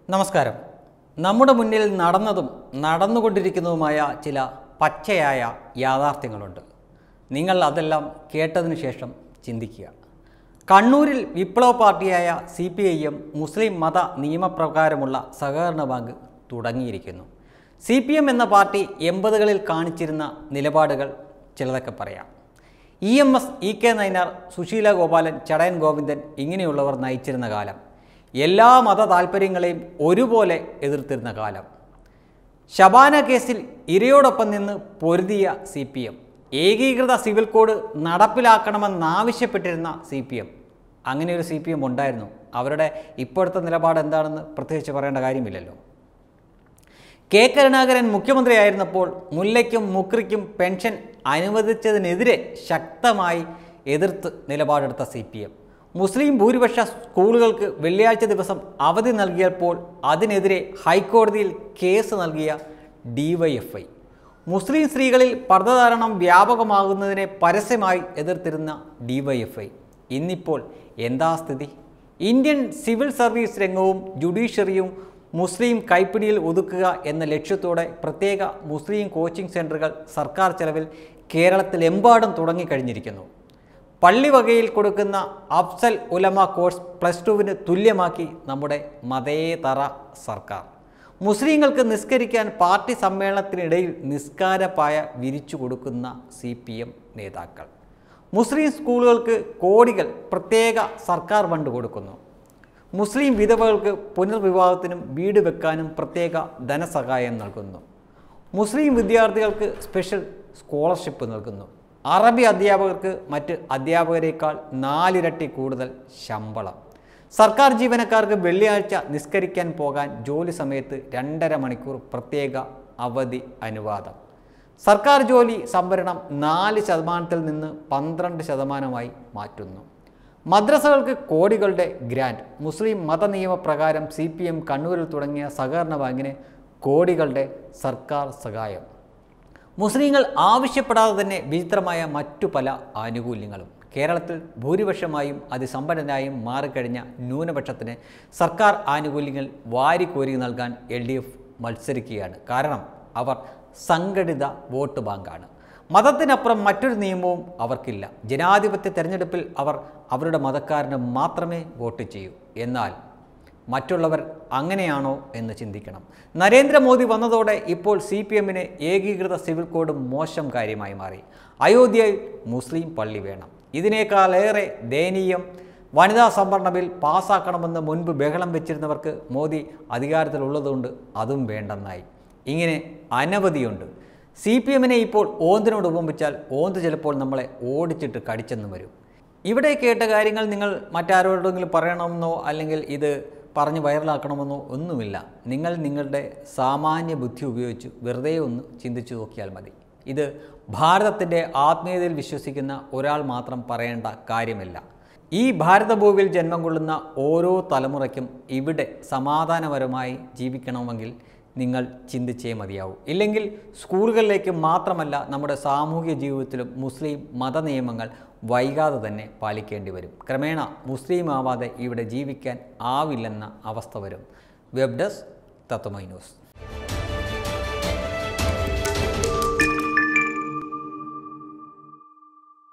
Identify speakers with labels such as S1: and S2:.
S1: നമസ്കാരം നമ്മുടെ മുന്നിൽ നടന്നതും നടന്നുകൊണ്ടിരിക്കുന്നതുമായ ചില പച്ചയായ യാഥാർത്ഥ്യങ്ങളുണ്ട് നിങ്ങൾ അതെല്ലാം കേട്ടതിന് ശേഷം ചിന്തിക്കുക കണ്ണൂരിൽ വിപ്ലവ പാർട്ടിയായ സി പി ഐ എം മുസ്ലിം മത നിയമപ്രകാരമുള്ള സഹകരണ ബാങ്ക് തുടങ്ങിയിരിക്കുന്നു സി പി എം എന്ന പാർട്ടി എൺപതുകളിൽ കാണിച്ചിരുന്ന നിലപാടുകൾ ചിലതൊക്കെ പറയാം E M S E K Nayanar Susheela Gopalan Chadayan Govindan ഇങ്ങനെയുള്ളവർ നയിച്ചിരുന്ന കാലം എല്ലാ മത താല്പര്യങ്ങളെയും ഒരുപോലെ എതിർത്തിരുന്ന കാലം ശബാന കേസിൽ ഇരയോടൊപ്പം നിന്ന് പൊരുതിയ സി പി എം ഏകീകൃത സിവിൽ കോഡ് നടപ്പിലാക്കണമെന്നാവശ്യപ്പെട്ടിരുന്ന സി പി എം അങ്ങനെ ഒരു സി പി എം ഉണ്ടായിരുന്നു അവരുടെ ഇപ്പോഴത്തെ നിലപാട് എന്താണെന്ന് പ്രത്യേകിച്ച് പറയേണ്ട കാര്യമില്ലല്ലോ കെ കരുണാകരൻ മുഖ്യമന്ത്രിയായിരുന്നപ്പോൾ മുല്ലയ്ക്കും മുക്രിക്കും പെൻഷൻ അനുവദിച്ചതിനെതിരെ ശക്തമായി എതിർത്ത് നിലപാടെടുത്ത സി പി എം മുസ്ലിം ഭൂരിപക്ഷ സ്കൂളുകൾക്ക് വെള്ളിയാഴ്ച ദിവസം അവധി നൽകിയപ്പോൾ അതിനെതിരെ ഹൈക്കോടതിയിൽ കേസ് നൽകിയ ഡിവൈഎഫ്ഐ മുസ്ലിം സ്ത്രീകളിൽ പർദ്ദധാരണം വ്യാപകമാകുന്നതിനെ പരസ്യമായി എതിർത്തിരുന്ന ഡിവൈഎഫ്ഐ ഇന്നിപ്പോൾ എന്താ സ്ഥിതി ഇന്ത്യൻ സിവിൽ സർവീസ് രംഗവും ജുഡീഷ്യറിയും മുസ്ലിം കൈപ്പിടിയിൽ ഒതുക്കുക എന്ന ലക്ഷ്യത്തോടെ പ്രത്യേക മുസ്ലിം കോച്ചിംഗ് സെൻ്ററുകൾ സർക്കാർ ചെലവിൽ കേരളത്തിലെമ്പാടും തുടങ്ങിക്കഴിഞ്ഞിരിക്കുന്നു പള്ളി വകയിൽ കൊടുക്കുന്ന അഫ്സൽ ഉലമ കോഴ്സ് പ്ലസ് ടുവിന് തുല്യമാക്കി നമ്മുടെ മതേതര സർക്കാർ മുസ്ലിങ്ങൾക്ക് നിസ്കരിക്കാൻ പാർട്ടി സമ്മേളനത്തിനിടയിൽ നിസ്കാരപ്പായ വിരിച്ചു കൊടുക്കുന്ന സി പി എം നേതാക്കൾ മുസ്ലിം സ്കൂളുകൾക്ക് കോടികൾ പ്രത്യേക സർക്കാർ ഫണ്ട് കൊടുക്കുന്നു മുസ്ലിം വിധവകൾക്ക് പുനർവിവാഹത്തിനും വീട് വെക്കാനും പ്രത്യേക ധനസഹായം നൽകുന്നു മുസ്ലിം വിദ്യാർത്ഥികൾക്ക് സ്പെഷ്യൽ സ്കോളർഷിപ്പ് നൽകുന്നു അറബി അധ്യാപകർക്ക് മറ്റ് അധ്യാപകരെക്കാൾ നാലിരട്ടി കൂടുതൽ ശമ്പളം സർക്കാർ ജീവനക്കാർക്ക് വെള്ളിയാഴ്ച നിസ്കരിക്കാൻ പോകാൻ ജോലി സമയത്ത് രണ്ടര മണിക്കൂർ പ്രത്യേക അവധി അനുവാദം സർക്കാർ ജോലി സംവരണം നാല് ശതമാനത്തിൽ നിന്ന് പന്ത്രണ്ട് ശതമാനമായി മാറ്റുന്നു മദ്രസകൾക്ക് കോടികളുടെ ഗ്രാൻഡ് മുസ്ലിം മതനിയമപ്രകാരം സി പി എം കണ്ണൂരിൽ തുടങ്ങിയ സഹകരണ ബാങ്കിന് കോടികളുടെ സർക്കാർ സഹായം മുസ്ലിങ്ങൾ ആവശ്യപ്പെടാതെ തന്നെ വിചിത്രമായ മറ്റു പല ആനുകൂല്യങ്ങളും കേരളത്തിൽ ഭൂരിപക്ഷമായും അതിസമ്പന്നനായും മാറിക്കഴിഞ്ഞ ന്യൂനപക്ഷത്തിന് സർക്കാർ ആനുകൂല്യങ്ങൾ വാരിക്കോരി നൽകാൻ എൽ ഡി എഫ് മത്സരിക്കുകയാണ് കാരണം അവർ സംഘടിത വോട്ട് ബാങ്കാണ് മതത്തിനപ്പുറം മറ്റൊരു നിയമവും അവർക്കില്ല ജനാധിപത്യ തെരഞ്ഞെടുപ്പിൽ അവർ അവരുടെ മതക്കാരന് മാത്രമേ വോട്ട് ചെയ്യൂ എന്നാൽ മറ്റുള്ളവർ അങ്ങനെയാണോ എന്ന് ചിന്തിക്കണം നരേന്ദ്രമോദി വന്നതോടെ ഇപ്പോൾ സി പി എമ്മിന് ഏകീകൃത സിവിൽ കോഡ് മോശം കാര്യമായി മാറി അയോധ്യയിൽ മുസ്ലിം പള്ളി വേണം ഇതിനേക്കാളേറെ ദയനീയം വനിതാ സംവരണ ബിൽ പാസ്സാക്കണമെന്ന് മുൻപ് ബഹളം വെച്ചിരുന്നവർക്ക് മോദി അധികാരത്തിലുള്ളതുകൊണ്ട് അതും വേണ്ടെന്നായി ഇങ്ങനെ അനവധിയുണ്ട് സി പി എമ്മിനെ ഇപ്പോൾ ഓന്തിനോട് ഉപമിച്ചാൽ ഓന്ത് ചിലപ്പോൾ നമ്മളെ ഓടിച്ചിട്ട് കടിച്ചെന്നും വരും ഇവിടെ കേട്ട കാര്യങ്ങൾ നിങ്ങൾ മറ്റാരോടെങ്കിലും പറയണമെന്നോ അല്ലെങ്കിൽ ഇത് പറഞ്ഞ് വൈറലാക്കണമെന്നോ ഒന്നുമില്ല നിങ്ങൾ നിങ്ങളുടെ സാമാന്യ ബുദ്ധി ഉപയോഗിച്ച് വെറുതെ ഒന്ന് ചിന്തിച്ചു നോക്കിയാൽ മതി ഇത് ഭാരതത്തിൻ്റെ ആത്മീയതയിൽ വിശ്വസിക്കുന്ന ഒരാൾ മാത്രം പറയേണ്ട കാര്യമല്ല ഈ ഭാരതഭൂവിൽ ജന്മം കൊള്ളുന്ന ഓരോ തലമുറയ്ക്കും ഇവിടെ സമാധാനപരമായി ജീവിക്കണമെങ്കിൽ നിങ്ങൾ ചിന്തിച്ചേ മതിയാവൂ ഇല്ലെങ്കിൽ സ്കൂളുകളിലേക്ക് മാത്രമല്ല നമ്മുടെ സാമൂഹിക ജീവിതത്തിലും മുസ്ലിം മതനിയമങ്ങൾ വൈകാതെ തന്നെ പാലിക്കേണ്ടി വരും ക്രമേണ മുസ്ലിം ആവാതെ ഇവിടെ ജീവിക്കാൻ ആവില്ലെന്ന അവസ്ഥ വരും വെബ് ഡെസ്ക് തത്വമൈ ന്യൂസ്